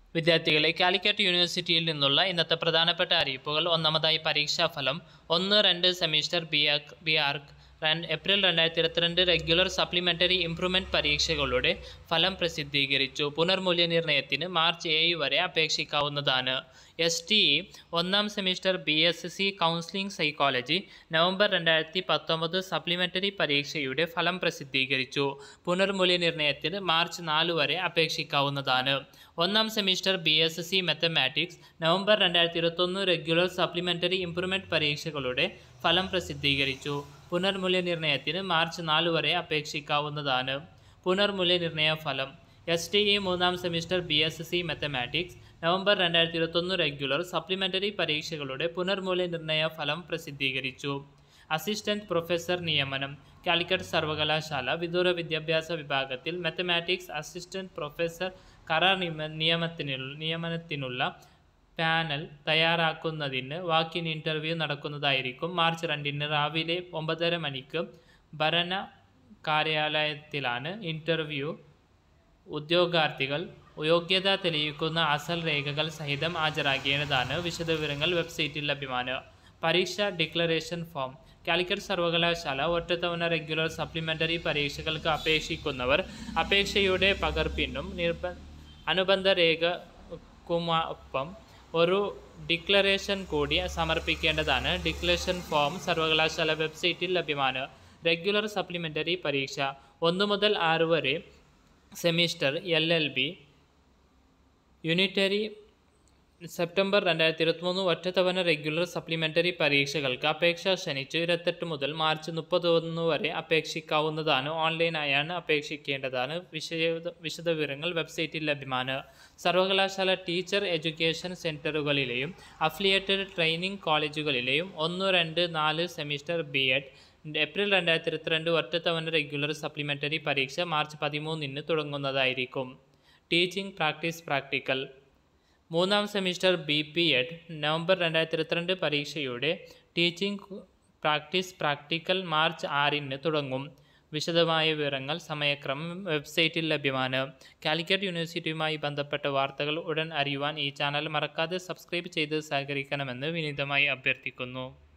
വിദ്യാർത്ഥികളെ കാലിക്കറ്റ് യൂണിവേഴ്സിറ്റിയിൽ നിന്നുള്ള ഇന്നത്തെ പ്രധാനപ്പെട്ട അറിയിപ്പുകൾ ഒന്നാമതായി പരീക്ഷാഫലം ഒന്ന് രണ്ട് semester B arch B arch രണ്ട് ഏപ്രിൽ രണ്ടായിരത്തി ഇരുപത്തിരണ്ട് റെഗുലർ സപ്ലിമെൻ്ററി ഇംപ്രൂവ്മെൻറ്റ് പരീക്ഷകളുടെ ഫലം പ്രസിദ്ധീകരിച്ചു പുനർമൂല്യനിർണ്ണയത്തിന് മാർച്ച് ഏഴ് വരെ അപേക്ഷിക്കാവുന്നതാണ് എസ് ടി ഇ ഒന്നാം semester B S C counselling psychology November രണ്ടായിരത്തി പത്തൊമ്പത് സപ്ലിമെൻ്ററി പരീക്ഷയുടെ ഫലം പ്രസിദ്ധീകരിച്ചു പുനർമൂല്യനിർണ്ണയത്തിന് മാർച്ച് നാല് വരെ അപേക്ഷിക്കാവുന്നതാണ് ഒന്നാം semester B S C mathematics November രണ്ടായിരത്തി ഇരുപത്തൊന്ന് റെഗുലർ സപ്ലിമെൻ്ററി ഇംപ്രൂവ്മെൻറ്റ് പരീക്ഷകളുടെ ഫലം പ്രസിദ്ധീകരിച്ചു പുനർമൂല്യനിർണ്ണയത്തിന് മാർച്ച് നാല് വരെ അപേക്ഷിക്കാവുന്നതാണ് പുനർമൂല്യനിർണ്ണയ ഫലം എസ് ടി ഇ മൂന്നാം semester B S C mathematics November രണ്ടായിരത്തി ഇരുപത്തൊന്ന് റെഗുലർ സപ്ലിമെൻ്ററി പരീക്ഷകളുടെ പുനർമൂല്യനിർണ്ണയ ഫലം പ്രസിദ്ധീകരിച്ചു അസിസ്റ്റന്റ് പ്രൊഫസർ നിയമനം കാലിക്കറ്റ് സർവകലാശാല വിദൂര വിദ്യാഭ്യാസ വിഭാഗത്തിൽ മാത്തമാറ്റിക്സ് അസിസ്റ്റന്റ് പ്രൊഫസർ കരാർ നിയമ നിയമത്തിനുള്ള നിയമനത്തിനുള്ള പാനൽ തയ്യാറാക്കുന്നതിന് വാക്കിൻ ഇൻ്റർവ്യൂ നടക്കുന്നതായിരിക്കും മാർച്ച് രണ്ടിന് രാവിലെ ഒമ്പതര മണിക്ക് ഭരണ കാര്യാലയത്തിലാണ് ഇൻ്റർവ്യൂ ഉദ്യോഗാർത്ഥികൾ യോഗ്യത തെളിയിക്കുന്ന അസൽ രേഖകൾ സഹിതം ഹാജരാകേണ്ടതാണ് വിശദവിവരങ്ങൾ വെബ്സൈറ്റിൽ ലഭ്യമാണ് പരീക്ഷ ഡിക്ലറേഷൻ ഫോം കാലിക്കറ്റ് സർവകലാശാല ഒറ്റത്തവണ റെഗുലർ സപ്ലിമെൻ്ററി പരീക്ഷകൾക്ക് അപേക്ഷിക്കുന്നവർ അപേക്ഷയുടെ പകർപ്പിനും നിർബ അനുബന്ധ രേഖക്കുമൊപ്പം ഒരു ഡിക്ലറേഷൻ കൂടി സമർപ്പിക്കേണ്ടതാണ് ഡിക്ലറേഷൻ ഫോം സർവകലാശാല വെബ്സൈറ്റിൽ ലഭ്യമാണ് റെഗുലർ സപ്ലിമെൻ്ററി പരീക്ഷ ഒന്ന് മുതൽ ആറ് വരെ semester L L B unitary September രണ്ടായിരത്തി ഇരുപത്തിമൂന്ന് ഒറ്റത്തവണ റെഗുലർ സപ്ലിമെൻ്ററി പരീക്ഷകൾക്ക് അപേക്ഷ ക്ഷണിച്ച് ഇരുപത്തെട്ട് മുതൽ മാർച്ച് മുപ്പത്തൊന്ന് വരെ അപേക്ഷിക്കാവുന്നതാണ് ഓൺലൈനായാണ് അപേക്ഷിക്കേണ്ടതാണ് വിഷയ വിശദവിവരങ്ങൾ വെബ്സൈറ്റിൽ ലഭ്യമാണ് സർവകലാശാല ടീച്ചർ എഡ്യൂക്കേഷൻ സെൻറ്ററുകളിലെയും അഫിലിയേറ്റഡ് ട്രെയിനിങ് കോളേജുകളിലെയും ഒന്ന് രണ്ട് നാല് സെമിസ്റ്റർ ബി എഡ് ഏപ്രിൽ രണ്ടായിരത്തി ഇരുപത്തിരണ്ട് ഒറ്റത്തവണ റെഗുലർ സപ്ലിമെൻ്ററി പരീക്ഷ മാർച്ച് പതിമൂന്നിന് തുടങ്ങുന്നതായിരിക്കും ടീച്ചിങ് പ്രാക്ടീസ് പ്രാക്ടിക്കൽ മൂന്നാം semester B P Ed November രണ്ടായിരത്തി ഇരുപത്തിരണ്ട് പരീക്ഷയുടെ ടീച്ചിങ് പ്രാക്ടീസ് പ്രാക്ടിക്കൽ മാർച്ച് ആറിന് തുടങ്ങും വിശദമായ വിവരങ്ങൾ സമയക്രമം വെബ്സൈറ്റിൽ ലഭ്യമാണ് കാലിക്കറ്റ് യൂണിവേഴ്സിറ്റിയുമായി ബന്ധപ്പെട്ട വാർത്തകൾ ഉടൻ അറിയുവാൻ ഈ ചാനൽ മറക്കാതെ സബ്സ്ക്രൈബ് ചെയ്ത് സഹകരിക്കണമെന്ന് വിനീതമായി അഭ്യർത്ഥിക്കുന്നു